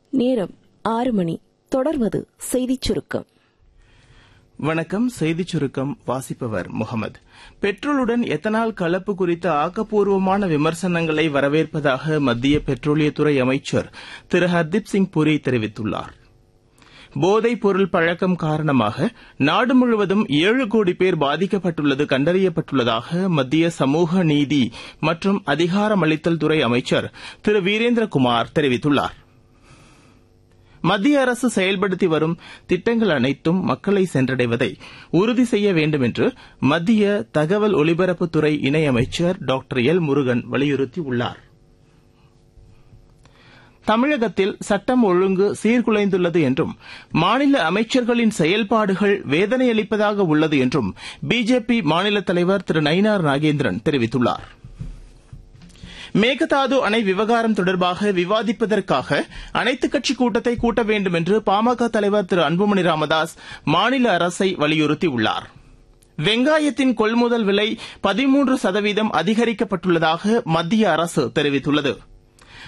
நேரம் ஆறு மணி தொடர்வது செய்திச் சுருக்கம் வணக்கம் செய்திச் சுருக்கம் வாசிப்பவர் முகமது பெட்ரோலுடன் எத்தனால் கலப்பு குறித்த ஆக்கப்பூர்வமான விமர்சனங்களை வரவேற்பதாக மத்திய பெட்ரோலியத்துறை அமைச்சர் திரு ஹர்தீப் சிங் புரி தெரிவித்துள்ளார் போதைப் பொருள் பழக்கம் காரணமாக நாடு முழுவதும் ஏழு கோடி பேர் பாதிக்கப்பட்டுள்ளது கண்டறியப்பட்டுள்ளதாக மத்திய சமூக நீதி மற்றும் அதிகாரமளித்தல் துறை அமைச்சர் திரு வீரேந்திரகுமார் தெரிவித்துள்ளார் மத்திய அரசு செயல்படுத்தி வரும் திட்டங்கள் அனைத்தும் மக்களை சென்றடைவதை உறுதி செய்ய வேண்டும் என்று மத்திய தகவல் ஒலிபரப்புத்துறை இணையமைச்சர் டாக்டர் எல் முருகன் வலியுறுத்தியுள்ளார் தமிழகத்தில் சட்டம் ஒழுங்கு சீர்குலைந்துள்ளது என்றும் மாநில அமைச்சர்களின் செயல்பாடுகள் வேதனையளிப்பதாக உள்ளது என்றும் பிஜேபி மாநில தலைவர் திரு நயினார் நாகேந்திரன் தெரிவித்துள்ளார் மேகதாது அணை விவகாரம் தொடர்பாக விவாதிப்பதற்காக அனைத்துக் கட்சி கூட்டத்தை கூட்ட வேண்டும் என்று பாமக தலைவர் திரு அன்புமணி ராமதாஸ் மாநில அரசை வலியுறுத்தியுள்ளார் வெங்காயத்தின் கொள்முதல் விலை பதிமூன்று சதவீதம் அதிகரிக்கப்பட்டுள்ளதாக மத்திய அரசு தெரிவித்துள்ளது